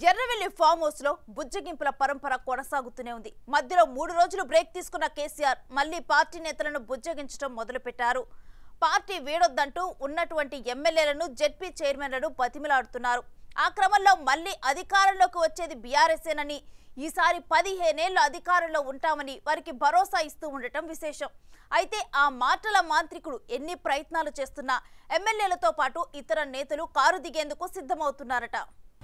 Erravelli farm house లో బుజ్జగింపుల పరంపర కొనసాగుతూనే ఉంది మధ్యలో మూడు రోజులు బ్రేక్ తీసుకున్న కేసీఆర్ మళ్లీ పార్టీ నేతలను బుజ్జగించడం మొదలుపెట్టారు పార్టీ వీడొద్దంటూ ఉన్నటువంటి ఎమ్మెల్యేలను జెడ్పీ చైర్మన్లను బతిమిలాడుతున్నారు ఆ క్రమంలో మళ్లీ అధికారంలోకి వచ్చేది బీఆర్ఎస్ఏనని ఈసారి పదిహేనేళ్లు అధికారంలో ఉంటామని వారికి భరోసా ఇస్తూ ఉండటం విశేషం అయితే ఆ మాటల మాంత్రికుడు ఎన్ని ప్రయత్నాలు చేస్తున్నా ఎమ్మెల్యేలతో పాటు ఇతర నేతలు కారు దిగేందుకు సిద్ధమవుతున్నారట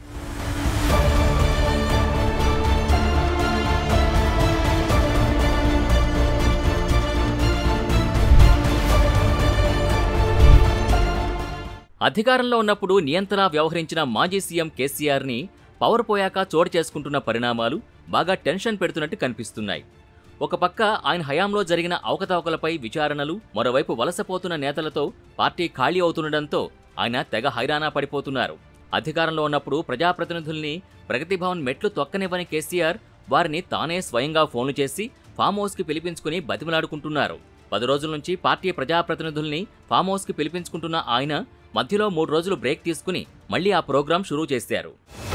అధికారంలో ఉన్నప్పుడు నియంత్రణ వ్యవహరించిన మాజీ సీఎం కేసీఆర్ని పవర్ పోయాక చోటు చేసుకుంటున్న పరిణామాలు బాగా టెన్షన్ పెడుతున్నట్టు కనిపిస్తున్నాయి ఒక పక్క ఆయన హయాంలో జరిగిన అవకతవకలపై విచారణలు మరోవైపు వలసపోతున్న నేతలతో పార్టీ ఖాళీ అవుతుండటంతో ఆయన తెగ హైరానా పడిపోతున్నారు అధికారంలో ఉన్నప్పుడు ప్రజాప్రతినిధుల్ని ప్రగతి భవన్ మెట్లు తొక్కనివ్వని కేసీఆర్ వారిని తానే స్వయంగా ఫోన్లు చేసి ఫామ్ హౌస్కి పిలిపించుకుని బతిమలాడుకుంటున్నారు పది రోజుల నుంచి పార్టీ ప్రజాప్రతినిధుల్ని ఫామ్ హౌస్కి పిలిపించుకుంటున్న ఆయన మధ్యలో మూడు రోజులు బ్రేక్ తీసుకుని మళ్లీ ఆ ప్రోగ్రాం షురూ చేశారు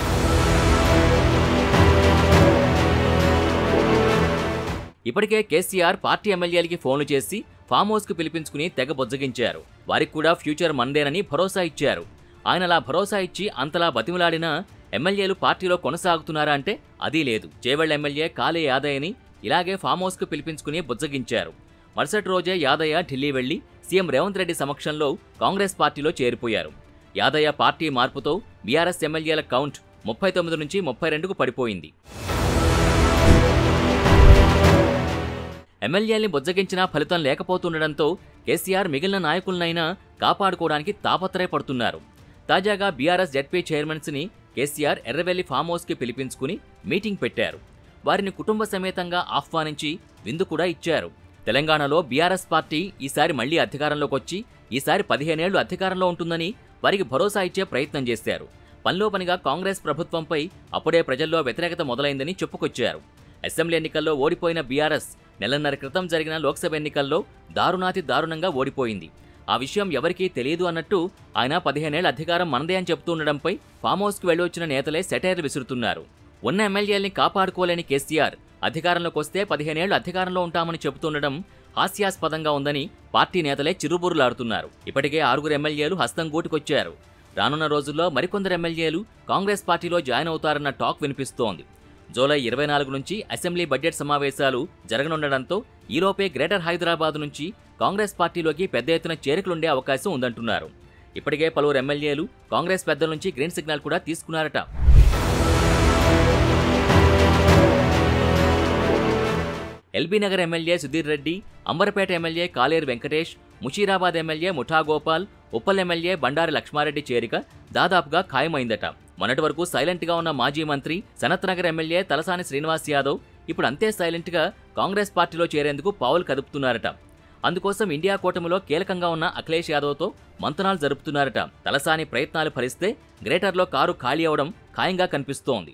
ఇప్పటికే కేసీఆర్ పార్టీ ఎమ్మెల్యేలకి ఫోన్లు చేసి ఫామ్ హౌస్కి పిలిపించుకుని తెగ బొజ్జగించారు వారికి కూడా ఫ్యూచర్ మందేనని భరోసా ఇచ్చారు ఆయన అలా భరోసా ఇచ్చి అంతలా బతిమలాడినా ఎమ్మెల్యేలు పార్టీలో కొనసాగుతున్నారా అంటే అదీ లేదు చేవెళ్ల ఎమ్మెల్యే కాలే యాదయ్యని ఇలాగే ఫామ్ హౌస్కు పిలిపించుకుని బుజ్జగించారు మరుసటి రోజే యాదయ్య ఢిల్లీ వెళ్లి సీఎం రేవంత్ రెడ్డి సమక్షంలో కాంగ్రెస్ పార్టీలో చేరిపోయారు యాదయ్య పార్టీ మార్పుతో బీఆర్ఎస్ ఎమ్మెల్యేల కౌంట్ ముప్పై తొమ్మిది నుంచి ముప్పై రెండుకు పడిపోయింది ఎమ్మెల్యేల్ని బుజ్జగించినా ఫలితం లేకపోతుండటంతో కేసీఆర్ మిగిలిన నాయకులనైనా కాపాడుకోవడానికి తాపత్రయపడుతున్నారు తాజాగా బీఆర్ఎస్ జెడ్పీ చైర్మన్స్ని కేసీఆర్ ఎర్రవెల్లి ఫామ్ హౌస్కి పిలిపించుకుని మీటింగ్ పెట్టారు వారిని కుటుంబ సమేతంగా ఆహ్వానించి విందు కూడా ఇచ్చారు తెలంగాణలో బీఆర్ఎస్ పార్టీ ఈసారి మళ్లీ అధికారంలోకి వచ్చి ఈసారి పదిహేనేళ్లు అధికారంలో ఉంటుందని వారికి భరోసా ఇచ్చే ప్రయత్నం చేశారు పనిలో పనిగా కాంగ్రెస్ ప్రభుత్వంపై అప్పుడే ప్రజల్లో వ్యతిరేకత మొదలైందని చెప్పుకొచ్చారు అసెంబ్లీ ఎన్నికల్లో ఓడిపోయిన బీఆర్ఎస్ నెలన్నర క్రితం జరిగిన లోక్సభ ఎన్నికల్లో దారుణాతి దారుణంగా ఓడిపోయింది ఆ విషయం ఎవరికీ తెలియదు అన్నట్టు ఆయన పదిహేనేళ్ల అధికారం మనదే అని చెబుతుండడంపై ఫామ్ హౌస్కి వెళ్ళొచ్చిన నేతలే సెటైర్లు విసురుతున్నారు ఉన్న ఎమ్మెల్యేల్ని కాపాడుకోలేని కేసీఆర్ అధికారంలోకి వస్తే పదిహేనేళ్లు అధికారంలో ఉంటామని చెబుతుండడం హాస్యాస్పదంగా ఉందని పార్టీ నేతలే చిరుబురులాడుతున్నారు ఇప్పటికే ఆరుగురు ఎమ్మెల్యేలు హస్తం గూటుకొచ్చారు రానున్న రోజుల్లో మరికొందరు ఎమ్మెల్యేలు కాంగ్రెస్ పార్టీలో జాయిన్ అవుతారన్న టాక్ వినిపిస్తోంది జూలై ఇరవై నాలుగు నుంచి అసెంబ్లీ బడ్జెట్ సమావేశాలు జరగనుండడంతో ఈలోపే గ్రేటర్ హైదరాబాద్ నుంచి కాంగ్రెస్ పార్టీలోకి పెద్ద ఎత్తున చేరికలుండే అవకాశం ఉందంటున్నారు ఇప్పటికే పలువురు ఎమ్మెల్యేలు కాంగ్రెస్ పెద్దల నుంచి గ్రీన్ సిగ్నల్ కూడా తీసుకున్నారట LB Nagar MLA Sudheer Reddy Amberpet MLA Kaleru Venkatesh Musheerabad MLA Mutha Gopal Uppal MLA Bandari Lakshmareddy చేరిక దాదాపుగా ఖాయమైందట మొన్నటి వరకు సైలెంట్గా ఉన్న మాజీ మంత్రి సనత్ నగర్ ఎమ్మెల్యే తలసాని శ్రీనివాస్ యాదవ్ ఇప్పుడు అంతే సైలెంట్గా కాంగ్రెస్ పార్టీలో చేరేందుకు పావులు కదుపుతున్నారట అందుకోసం ఇండియా కూటమిలో కీలకంగా ఉన్న అఖిలేష్ యాదవ్తో మంతనాలు జరుపుతున్నారట తలసాని ప్రయత్నాలు ఫలిస్తే గ్రేటర్లో కారు ఖాళీ అవడం ఖాయంగా కనిపిస్తోంది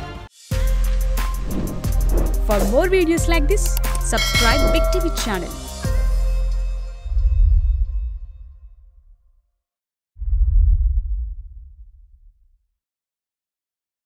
For more videos like this, subscribe Big TV channel